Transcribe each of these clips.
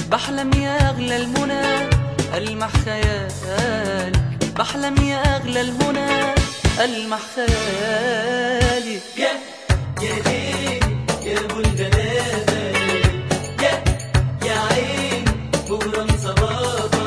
بحلم يا أغلى المنى ألمح خيالك بحلم يا أغلى المنى ألمح خيالي يا يا ليل يا ابو الغلابه يا يا عين مغرم صبابه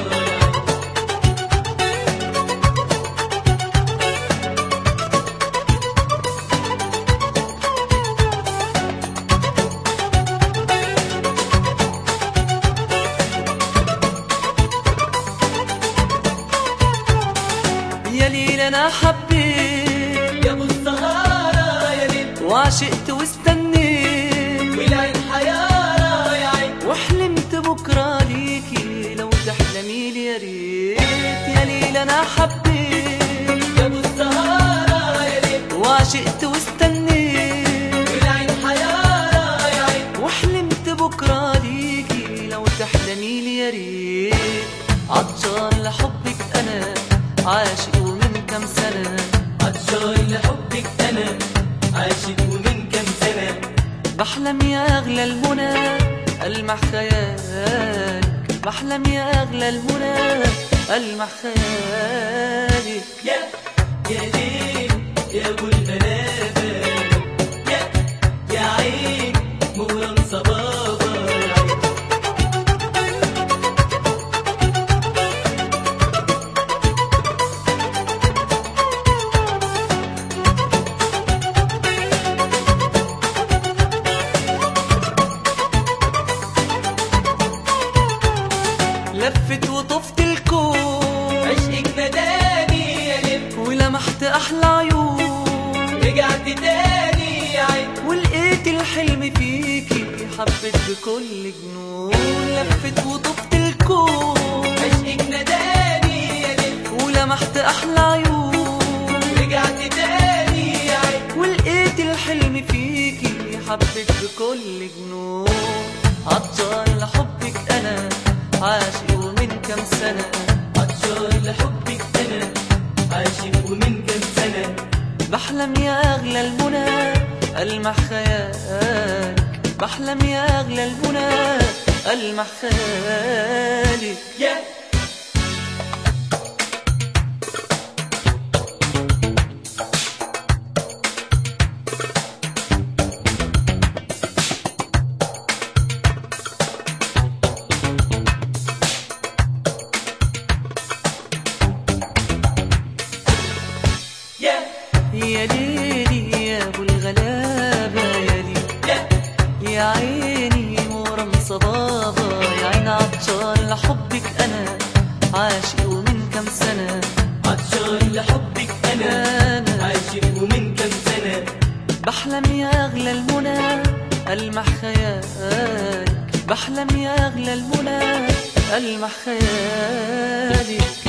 يا ليل أنا حبيت يا ابو السهاره يا ليل وعشقت واستنيت والعين حياره يا عين وحلمت بكرة ليكي لو تحلمي لي يا ريت يا ليل أنا حبيت يا ابو السهاره يا ليل وعشقت واستنيت والعين حياره يا عين وحلمت بكرة ليكي لو تحلمي لي يا ريت عطشان لحبك أنا عاشق ومن كم سنة عطشان لحبك انا عاشق ومن كم سنه بحلم يا أغلى المنى ألمح خيالك بحلم يا أغلى المنى ألمح خيالك يا يا ليل يا ابو الغلابه يا يا عين مغرم صبابه يا عين لفت وطفت الكون عشقك نداني يا ليل ولمحت أحلى عيون رجعت تاني يا عين ولقيت الحلم فيكي حبيت بكل جنون لفت وطفت الكون عشقك نداني يا ليل ولمحت أحلى عيون رجعت تاني يا عين ولقيت الحلم فيكي حبيت بكل جنون عطشان لحبك أنا عاشق ومن كم سنة عطشان لحبك انا عاشق ومن كم سنه بحلم يا أغلى المنى ألمح خيالك بحلم يا أغلى المنى ألمح خيالك يا يا يا ليلي يا أبو الغلابة يا ليلي يا يا عيني ورم صبابة يا عين عطشان لحبك أنا عاشق ومن كم سنة عطشان لحبك انا أنا عاشق ومن كم سنه بحلم يا أغلى المنى ألمح خيالك بحلم يا أغلى المنى ألمح خيالي